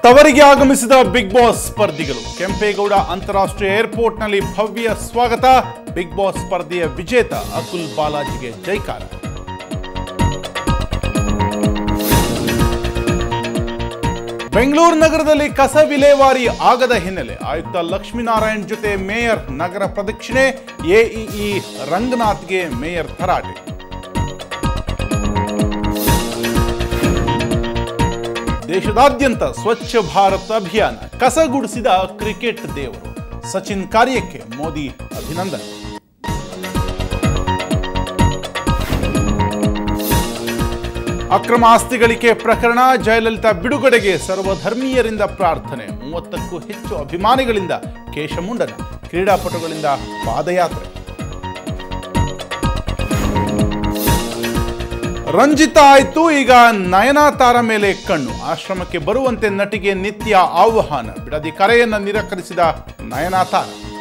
ತವರಿಗೆ ಆಗಮಿಸಿದ big boss ಸ್ಪರ್ಧಿಗಳು ಕೆಂಪೇಗೌಡ ಅಂತಾರಾಷ್ಟ್ರೀಯ ಏರ್ಪೋರ್ಟ್ನಲ್ಲಿ ಭವ್ಯ ಸ್ವಾಗತ ಬಿಗ್ ಬಾಸ್ ಸ್ಪರ್ಧೆಯ ವಿಜೇತ ಅಕುಲ್ ಬಾಲಾಜಿಗೆ ಜೈಕಾರ ಬೆಂಗಳೂರು ನಗರದಲ್ಲಿ ಕಸ ವಿಲೇವಾರಿ ಆಗದ ಹಿನ್ನೆಲೆ ಆಯುಕ್ತ ಲಕ್ಷ್ಮೀನಾರಾಯಣ್ ಜೊತೆ ಮೇಯರ್ ನಗರ ಪ್ರದಕ್ಷಿಣೆ ಎಇಇ ರಂಗನಾಥ್ಗೆ ಮೇಯರ್ ತರಾಟೆ ದೇಶದಾದ್ಯಂತ ಸ್ವಚ್ಛ ಭಾರತ್ ಅಭಿಯಾನ ಕಸಗುಡಿಸಿದ ಕ್ರಿಕೆಟ್ ದೇವರು ಸಚಿನ್ ಕಾರ್ಯಕ್ಕೆ ಮೋದಿ ಅಭಿನಂದನೆ ಅಕ್ರಮ ಆಸ್ತಿ ಗಳಿಕೆ ಪ್ರಕರಣ ಜಯಲಲಿತಾ ಬಿಡುಗಡೆಗೆ ಸರ್ವಧರ್ಮೀಯರಿಂದ ಪ್ರಾರ್ಥನೆ ಮೂವತ್ತಕ್ಕೂ ಹೆಚ್ಚು ಅಭಿಮಾನಿಗಳಿಂದ ಕೇಶಮುಂಡನ ಕ್ರೀಡಾಪಟುಗಳಿಂದ ಪಾದಯಾತ್ರೆ ರಂಜಿತಾ ಆಯ್ತು ಈಗ ನಯನಾತಾರ ಮೇಲೆ ಕಣ್ಣು ಆಶ್ರಮಕ್ಕೆ ಬರುವಂತೆ ನಟಿಗೆ ನಿತ್ಯ ಆಹ್ವಾನ ಬಿಡದಿ ಕರೆಯನ್ನ ನಿರಾಕರಿಸಿದ ನಯನಾತಾರ